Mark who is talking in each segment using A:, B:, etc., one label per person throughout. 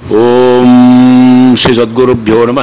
A: ஓம் ஸ்ரீ சத்குருப்பியோ நம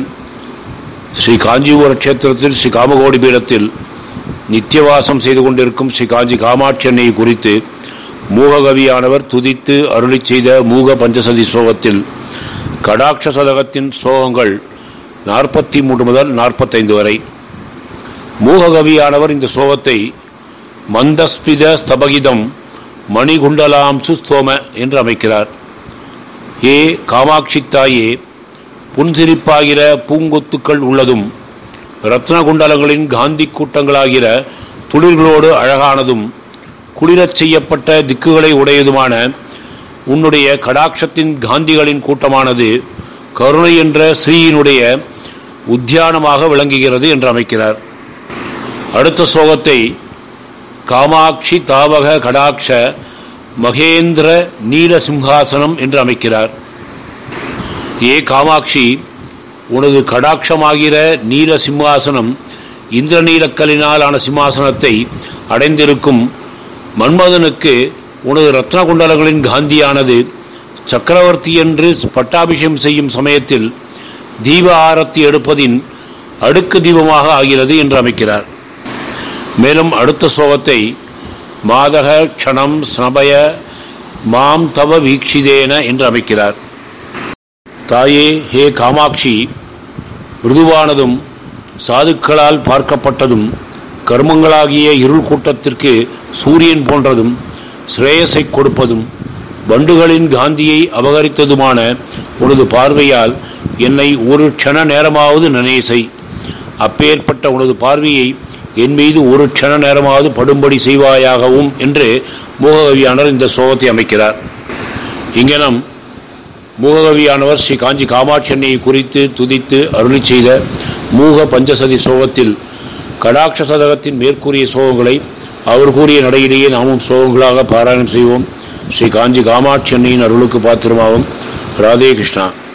A: ஸ்ரீ காஞ்சிபுர கஷேத்திரத்தில் ஸ்ரீ காமகோடி பீடத்தில் நித்தியவாசம் செய்து கொண்டிருக்கும் ஸ்ரீ காஞ்சி காமாட்சி அன்னையை குறித்து மூககவியானவர் துதித்து அருளிச் செய்த மூக பஞ்சசதி சோகத்தில் கடாட்ச சதகத்தின் சோகங்கள் நாற்பத்தி மூன்று முதல் நாற்பத்தைந்து வரை மூககவியானவர் இந்த சோகத்தை மந்தஸ்பித ஸ்தபகிதம் மணிகுண்டலாம் சுஸ்தோம என்று அமைக்கிறார் ஏ காமாட்சி தாயே புன்சிரிப்பாகிற பூங்கொத்துக்கள் உள்ளதும் ரத்னகுண்டலங்களின் காந்தி கூட்டங்களாகிற துளிர்களோடு அழகானதும் குளிரச் செய்யப்பட்ட திக்குகளை உடையதுமான உன்னுடைய கடாட்சத்தின் காந்திகளின் கூட்டமானது கருணை என்ற ஸ்ரீயினுடைய உத்தியானமாக விளங்குகிறது என்று அமைக்கிறார் அடுத்த சோகத்தை காமாட்சி தாவக கடாட்ச மகேந்திர நீல சிம்ஹாசனம் என்று அமைக்கிறார் ஏ காமாட்சி உனது கடாட்சமாகிற நீல சிம்ஹாசனம் இந்திரநீலக்கலினால் ஆன சிம்மாசனத்தை அடைந்திருக்கும் மன்மதனுக்கு உனது ரத்னகுண்டலங்களின் காந்தியானது சக்கரவர்த்தி என்று பட்டாபிஷேகம் செய்யும் சமயத்தில் தீப ஆரத்தி எடுப்பதின் அடுக்கு தீபமாக ஆகிறது என்று அமைக்கிறார் மேலும் அடுத்த சோகத்தை மாதக க்ஷணம் ஸ்னபய மாம் தவ வீக்ஷிதேன என்று அமைக்கிறார் தாயே ஹே காமாட்சி மிருதுவானதும் சாதுக்களால் பார்க்கப்பட்டதும் கர்மங்களாகிய இருள் கூட்டத்திற்கு சூரியன் போன்றதும் ஸ்ரேயஸை கொடுப்பதும் வண்டுகளின் காந்தியை அபகரித்ததுமான உனது பார்வையால் என்னை ஒரு க்ஷண நேரமாவது நினைசை அப்பேற்பட்ட உனது பார்வையை என் மீது ஒரு க்ஷண நேரமாவது படும்படி செய்வாயாகவும் என்று மூககவியானவர் இந்த சோகத்தை அமைக்கிறார் இங்கனம் மூககவியானவர் ஸ்ரீ காஞ்சி காமாட்சி அன்னையை குறித்து துதித்து அருளி செய்த மூக பஞ்சசதி சோகத்தில் கடாட்ச சதகத்தின் மேற்கூறிய சோகங்களை அவர் கூறிய நடையிலேயே நாமும் சோகங்களாக பாராயணம் செய்வோம் ஸ்ரீ காஞ்சி காமாட்சி அன்னையின் அருளுக்கு பாத்திரமாகும் ராதே கிருஷ்ணா